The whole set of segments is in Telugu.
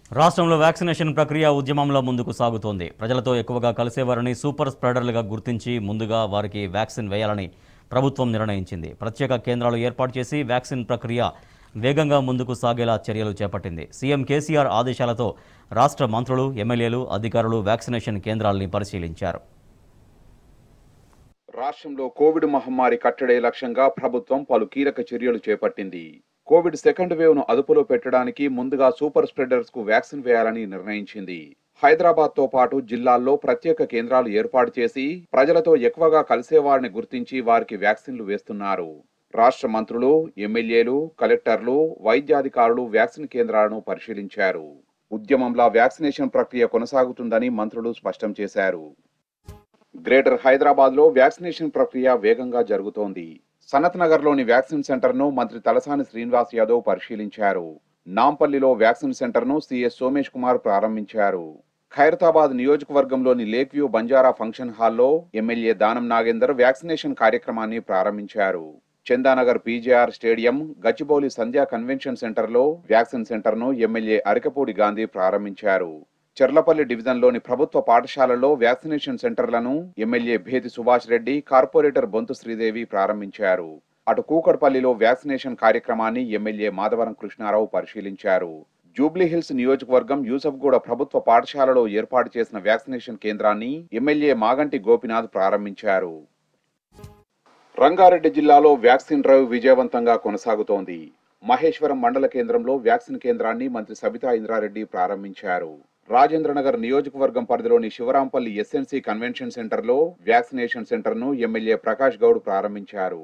రాష్ట్రంలో వ్యాక్సినేషన్ ప్రక్రియ ఉద్యమంలో ముందుకు సాగుతోంది ప్రజలతో ఎక్కువగా కలిసేవారిని సూపర్ స్ప్రెడర్లుగా గుర్తించి ముందుగా వారికి వ్యాక్సిన్ వేయాలని ప్రభుత్వం నిర్ణయించింది ప్రత్యేక కేంద్రాలు ఏర్పాటు చేసి వ్యాక్సిన్ ప్రక్రియ వేగంగా ముందుకు సాగేలా చర్యలు చేపట్టింది సీఎం కేసీఆర్ ఆదేశాలతో రాష్ట్ర మంత్రులు ఎమ్మెల్యేలు అధికారులు వ్యాక్సినేషన్ కేంద్రాల్ని పరిశీలించారు రాష్ట్రంలో కోవిడ్ మహమ్మారి కట్టడే లక్ష్యంగా ప్రభుత్వం పలు కీలక చర్యలు చేపట్టింది కోవిడ్ సెకండ్ వేవ్ ను అదుపులో పెట్టడానికి ముందుగా సూపర్ స్ప్రెడర్స్ కు వ్యాక్సిన్ వేయాలని నిర్ణయించింది హైదరాబాద్ తో పాటు జిల్లాల్లో ప్రత్యేక కేంద్రాలు ఏర్పాటు చేసి ప్రజలతో ఎక్కువగా కలిసే వారిని గుర్తించి వారికి వ్యాక్సిన్లు వేస్తున్నారు రాష్ట్ర మంత్రులు ఎమ్మెల్యేలు కలెక్టర్లు వైద్యాధికారులు వ్యాక్సిన్ కేంద్రాలను పరిశీలించారు ఉద్యమంలా వ్యాక్సినేషన్ ప్రక్రియ కొనసాగుతుందని మంత్రులు స్పష్టం చేశారు గ్రేటర్ హైదరాబాద్ లో వ్యాక్సినేషన్ ప్రక్రియ వేగంగా జరుగుతోంది సనత్ నగర్ లోని వ్యాక్సిన్ సెంటర్ ను మంత్రి తలసాని శ్రీనివాస్ యాదవ్ పరిశీలించారు నాంపల్లిలో వ్యాక్సిన్ సెంటర్ ను సీఎస్ సోమేష్ కుమార్ ప్రారంభించారు ఖైరతాబాద్ నియోజకవర్గంలోని లేక్ వ్యూ బంజారా ఫంక్షన్ హాల్లో ఎమ్మెల్యే దానం నాగేందర్ వ్యాక్సినేషన్ కార్యక్రమాన్ని ప్రారంభించారు చందానగర్ పీజేఆర్ స్టేడియం గచ్చిబౌలి సంధ్యా కన్వెన్షన్ సెంటర్లో వ్యాక్సిన్ సెంటర్ను ఎమ్మెల్యే అరికపూడి గాంధీ ప్రారంభించారు చెర్లపల్లి డివిజన్లోని ప్రభుత్వ పాఠశాలల్లో వ్యాక్సినేషన్ సెంటర్లను ఎమ్మెల్యే భేది సుభాష్ రెడ్డి కార్పొరేటర్ బొంతు శ్రీదేవి ప్రారంభించారు అటు కూకట్పల్లిలో వ్యాక్సినేషన్ కార్యక్రమాన్ని ఎమ్మెల్యే మాధవరం కృష్ణారావు పరిశీలించారు జూబ్లీహిల్స్ నియోజకవర్గం యూసఫ్గూడ ప్రభుత్వ పాఠశాలలో ఏర్పాటు చేసిన వ్యాక్సినేషన్ కేంద్రాన్ని ఎమ్మెల్యే మాగంటి గోపినాథ్ ప్రారంభించారు రంగారెడ్డి జిల్లాలో వ్యాక్సిన్ డ్రైవ్ విజయవంతంగా కొనసాగుతోంది మహేశ్వరం మండల కేంద్రంలో వ్యాక్సిన్ కేంద్రాన్ని మంత్రి సబితా ఇంద్రారెడ్డి ప్రారంభించారు రాజేంద్రనగర్ నియోజకవర్గం పరిధిలోని శివరాంపల్లి ఎస్ఎన్సీ కన్వెన్షన్ సెంటర్లో వ్యాక్సినేషన్ సెంటర్ను ఎమ్మెల్యే ప్రకాష్ గౌడ్ ప్రారంభించారు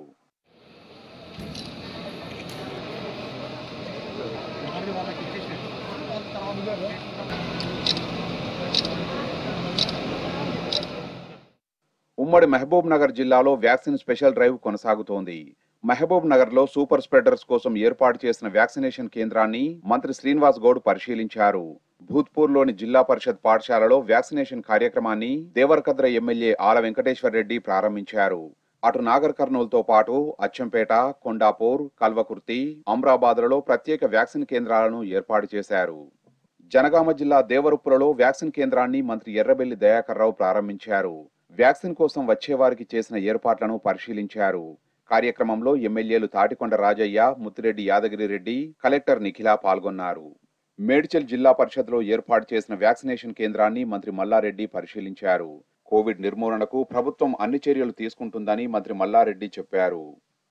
ఉమ్మడి మహబూబ్ నగర్ జిల్లాలో వ్యాక్సిన్ స్పెషల్ డ్రైవ్ కొనసాగుతోంది మహబూబ్ నగర్ లో సూపర్ స్ప్రెడర్స్ కోసం ఏర్పాటు చేసిన వ్యాక్సినేషన్ కేంద్రాన్ని మంత్రి శ్రీనివాస్ గౌడ్ పరిశీలించారు భూత్పూర్ లోని జిల్లా పరిషత్ పాఠశాలలో వ్యాక్సినేషన్ కార్యక్రమాన్ని దేవరకద్ర ఎమ్మెల్యే ఆల వెంకటేశ్వర్ రెడ్డి ప్రారంభించారు అటు నాగర్ కర్నూలుతో పాటు అచ్చంపేట కొండాపూర్ కల్వకుర్తి అమ్రాబాద్లలో ప్రత్యేక వ్యాక్సిన్ కేంద్రాలను ఏర్పాటు చేశారు జనగామ జిల్లా దేవరుప్పులలో వ్యాక్సిన్ కేంద్రాన్ని మంత్రి ఎర్రబెల్లి దయాకర్ రావు ప్రారంభించారు వ్యాక్సిన్ కోసం వచ్చే వారికి చేసిన ఏర్పాట్లను పరిశీలించారు కార్యక్రమంలో ఎమ్మెల్యేలు తాటికొండ రాజయ్య ముత్తిరెడ్డి యాదగిరి రెడ్డి కలెక్టర్ నిఖిల పాల్గొన్నారు మేడ్చల్ జిల్లా పరిషత్లో ఏర్పాటు చేసిన వ్యాక్సినేషన్ కేంద్రాన్ని మంత్రి మల్లారెడ్డి పరిశీలించారు కోవిడ్ నిర్మూలనకు ప్రభుత్వం అన్ని చర్యలు తీసుకుంటుందని మంత్రి మల్లారెడ్డి చెప్పారు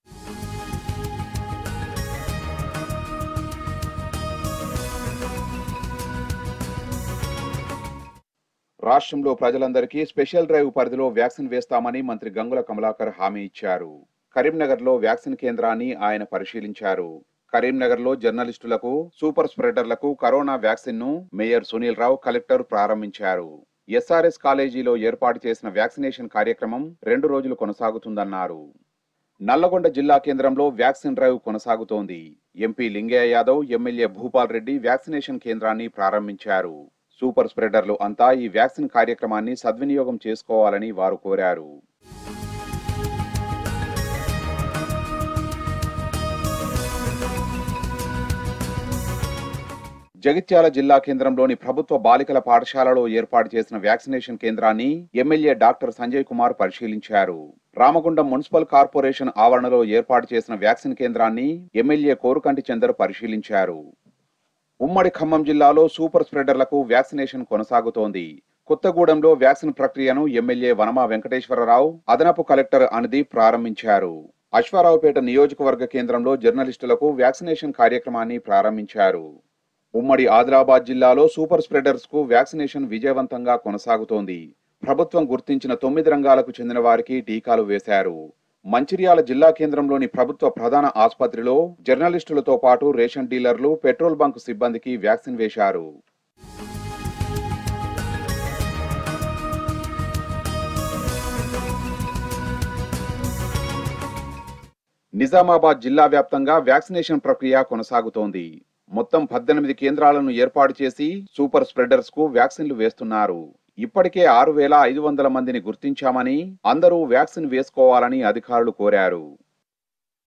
రాష్ట్రంలో ప్రజలందరికీ స్పెషల్ డ్రైవ్ పరిధిలో వ్యాక్సిన్ వేస్తామని మంత్రి గంగుల కమలాకర్ హామీ ఇచ్చారు కరీంనగర్లో వ్యాక్సిన్ కేంద్రాన్ని ఆయన పరిశీలించారు కరీంనగర్లో జర్నలిస్టులకు సూపర్ స్ప్రెడర్లకు కరోనా వ్యాక్సిన్ ను మేయర్ సునీల్ రావు కలెక్టర్ ప్రారంభించారు ఎస్ఆర్ఎస్ కాలేజీలో ఏర్పాటు చేసిన వ్యాక్సినేషన్ కార్యక్రమం రెండు రోజులు కొనసాగుతుందన్నారు నల్లగొండ జిల్లా కేంద్రంలో వ్యాక్సిన్ డ్రైవ్ కొనసాగుతోంది MP Lingaiah Yadav MLA Bhupal Reddy vaccination కేంద్రాన్ని ప్రారంభించారు సూపర్ స్ప్రెడర్లు అంతా ఈ వ్యాక్సిన్ కార్యక్రమాన్ని సద్వినియోగం చేసుకోవాలని వారు కోరారు జగిత్యాల జిల్లా కేంద్రంలోని ప్రభుత్వ బాలికల పాఠశాలలో ఏర్పాటు చేసిన వ్యాక్సినేషన్ కేంద్రాన్ని ఎమ్మెల్యే డాక్టర్ సంజయ్ కుమార్ పరిశీలించారు రామగుండం మున్సిపల్ కార్పొరేషన్ ఆవరణలో ఏర్పాటు చేసిన వ్యాక్సిన్ కేంద్రాన్ని ఎమ్మెల్యే కోరుకంటి చందర్ పరిశీలించారు ఉమ్మడి ఖమ్మం జిల్లాలో సూపర్ స్ప్రెడర్లకు వ్యాక్సినేషన్ కొనసాగుతోంది కొత్తగూడెంలో వ్యాక్సిన్ ప్రక్రియను ఎమ్మెల్యే వనమా వెంకటేశ్వరరావు అదనపు కలెక్టర్ అనుదీప్ ప్రారంభించారు అశ్వారావుపేట నియోజకవర్గ కేంద్రంలో జర్నలిస్టులకు వ్యాక్సినేషన్ కార్యక్రమాన్ని ప్రారంభించారు ఉమ్మడి ఆదిలాబాద్ జిల్లాలో సూపర్ స్ప్రెడర్స్ కు వ్యాక్సినేషన్ విజయవంతంగా కొనసాగుతోంది ప్రభుత్వం గుర్తించిన తొమ్మిది రంగాలకు చెందిన వారికి టీకాలు వేశారు మంచిర్యాల జిల్లా కేంద్రంలోని ప్రభుత్వ ప్రధాన ఆసుపత్రిలో జర్నలిస్టులతో పాటు రేషన్ డీలర్లు పెట్రోల్ బంక్ సిబ్బందికి వ్యాక్సిన్ వేశారు నిజామాబాద్ జిల్లా వ్యాప్తంగా వ్యాక్సినేషన్ ప్రక్రియ కొనసాగుతోంది మొత్తం పద్దెనిమిది కేంద్రాలను ఏర్పాటు చేసి సూపర్ స్ప్రెడర్స్ కు వ్యాక్సిన్లు వేస్తున్నారు ఇప్పటికే ఆరు వేల ఐదు వందల మందిని గుర్తించామని అందరూ వ్యాక్సిన్ వేసుకోవాలని అధికారులు కోరారు